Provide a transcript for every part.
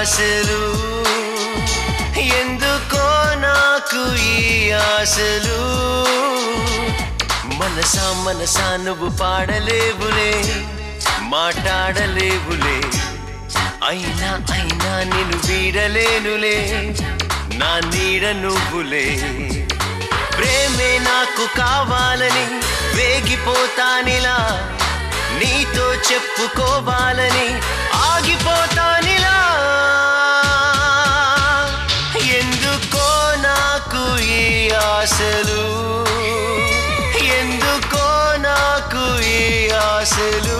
ఆశలు ఎందుకో నాకు ఈ ఆశలు మనసా మనసా నువ్వు పాడలేవులే మాట్లాడలేవులే అయినా అయినా నేను వీడలేనులే నా నీడ నువ్వులే ప్రేమే నాకు కావాలని వేగిపోతానిలా నీతో చెప్పుకోవాలని ఆగిపోతానిలా ఎందుకో నాకు ఈ ఆశలు ఎందుకో నాకు ఈ ఆశలు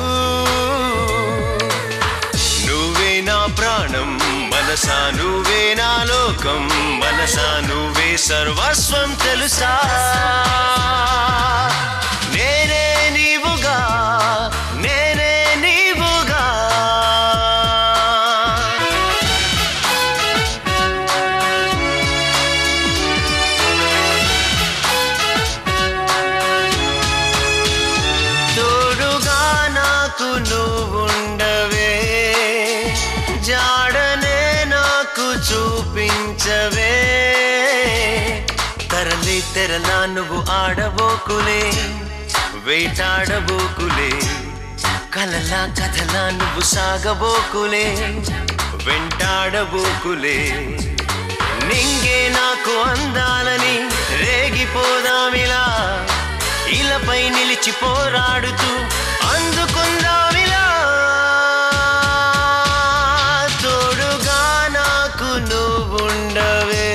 నువ్వే నా ప్రాణం మనసా నువ్వే నా లోకం మనసా నువ్వే సర్వస్వం తెలుసా నేనే నీవుగా నేనే నీవుగా తోడుగా నాకు నువ్వుండవే జాడనే నాకు చూపించవే తరలి తెరలా నువ్వు ఆడబోకులే వేటాడబోకులే కలలా కథలా నువ్వు సాగబోకులే వెంటాడబోకులే నింగే నాకు అందాలని రేగిపోదామిలా ఇలపై నిలిచి పోరాడుతూ అందుకుందామిలా తోడుగా నాకు నువ్వుండవే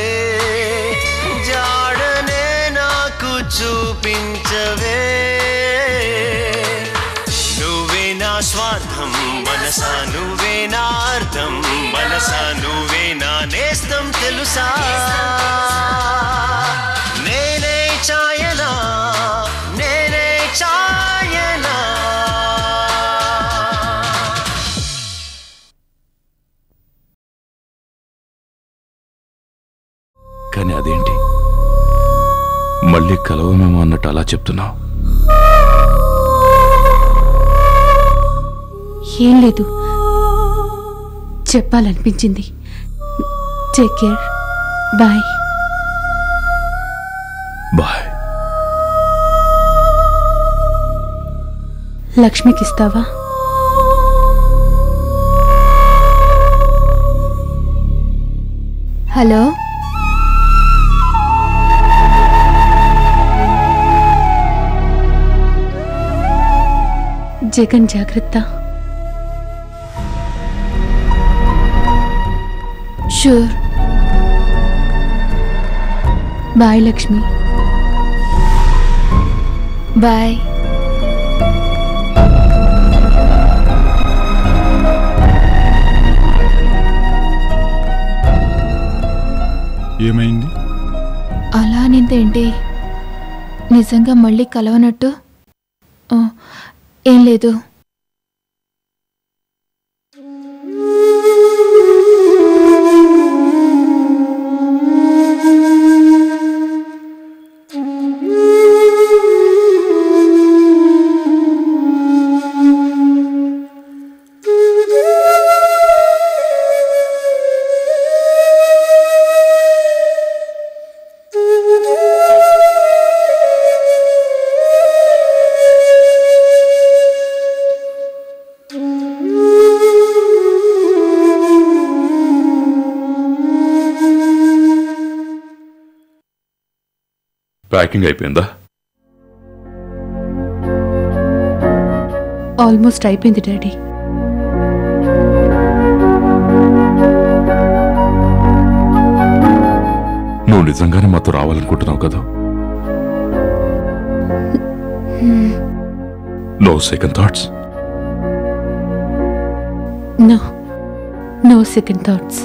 జాడనే నాకు చూపించవే నువ్వే నా స్వార్థం మనసా నువ్వే నా అర్థం మనసా నువ్వే నా నేస్తం తెలుసా నేనే ఛాయనా నేనే ఛాయనా కానీ అదేంటి మళ్ళీ కలవమేమో అన్నట్టు అలా చెప్తున్నావు ఏం లేదు చెప్పాలనిపించింది టేక్ కేర్ బాయ్ బాయ్ లక్ష్మికి ఇస్తావా హలో జగన్ జాగ్రత్త షూర్ బాయ్ లక్ష్మి బాయ్ ఏమైంది అలా నిందేంటి నిజంగా మళ్ళీ కలవనట్టు ఆ, ఏం లేదు ప్యాకింగ్ అయిపోయిందా ఆల్మోస్ట్ అయిపోయింది డాడీ నువ్వు నిజంగానే మాతో రావాలనుకుంటున్నావు కదా no second thoughts no no second thoughts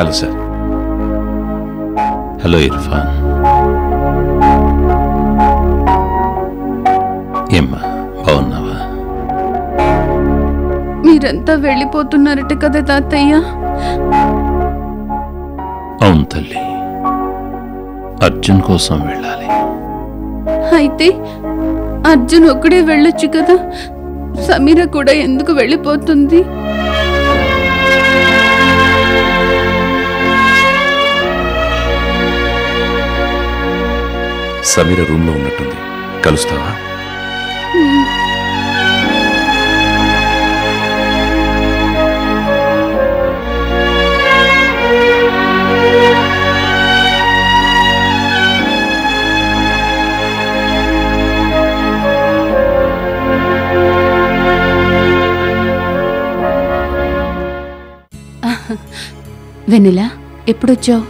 hello sir hello Irfan ఏమ్మా బాగున్నావా మీరంతా వెళ్ళిపోతున్నారట కదా తాతయ్య అవును తల్లి అర్జున్ కోసం వెళ్ళాలి అయితే అర్జున్ ఒక్కడే వెళ్ళొచ్చు కదా సమీర కూడా ఎందుకు వెళ్ళిపోతుంది సమీర రూమ్ లో ఉన్నట్టుంది కలుస్తావా వెన్నెలా ఎప్పుడొచ్చావు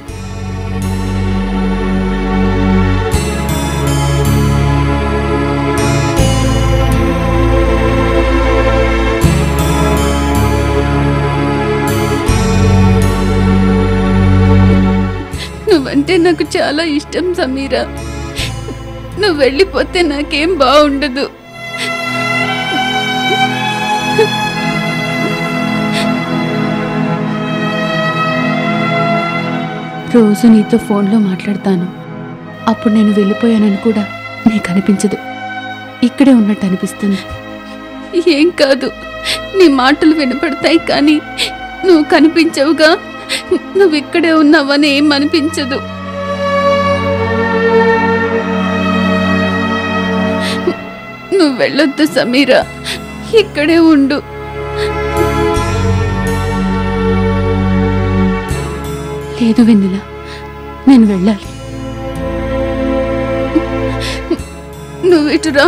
నువ్వంటే నాకు చాలా ఇష్టం సమీరా నువ్వు వెళ్ళిపోతే నాకేం బాగుండదు రోజు నీతో ఫోన్లో మాట్లాడతాను అప్పుడు నేను వెళ్ళిపోయానని కూడా నీకు అనిపించదు ఇక్కడే ఉన్నట్టు అనిపిస్తుంది ఏం కాదు నీ మాటలు వినపడతాయి కానీ నువ్వు కనిపించవుగా నువ్వు ఇక్కడే ఉన్నావని ఏం అనిపించదు నువ్వు వెళ్ళొద్దు సమీరా ఇక్కడే ఉండు లేదు వెన్నెల నేను వెళ్ళాలి నువ్వు ఇటురా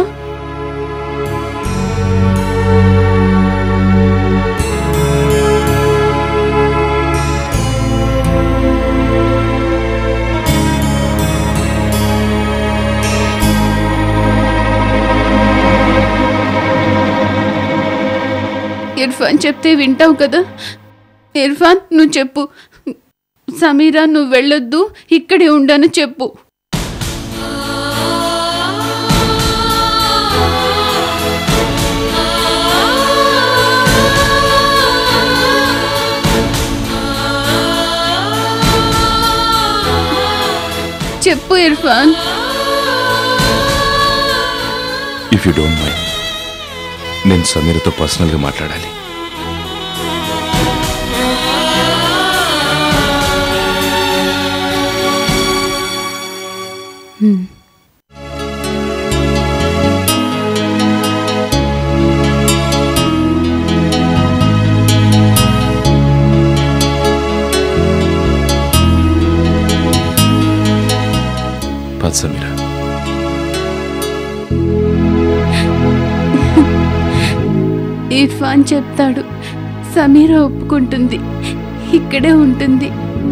ఇర్ఫాన్ చెప్తే వింటావు కదా ఇర్ఫాన్ నువ్వు చెప్పు సమీరా నువ్వు వెళ్ళొద్దు ఇక్కడే ఉండను చెప్పు చెప్పు Irfan if you don't mind నేను సమీరతో పర్సనల్గా మాట్లాడాలి పద్ సమీరా ఇర్ఫాన్ చెప్తాడు సమీర ఒప్పుకుంటుంది ఇక్కడే ఉంటుంది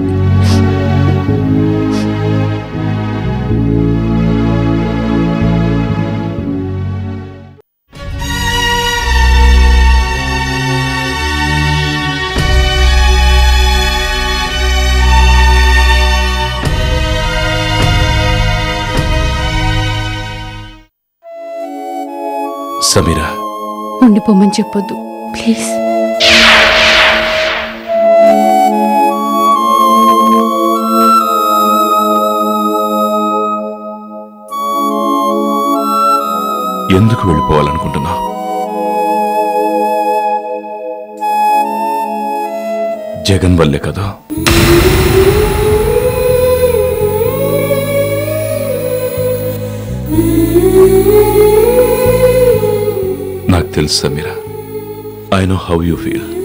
సమీరా ఉండిపోమని చెప్పొద్దు ప్లీజ్ ఎందుకు వెళ్ళిపోవాలనుకుంటున్నావు జగన్ వల్లే కదా నాకు తెలుసు Sameera I know how you feel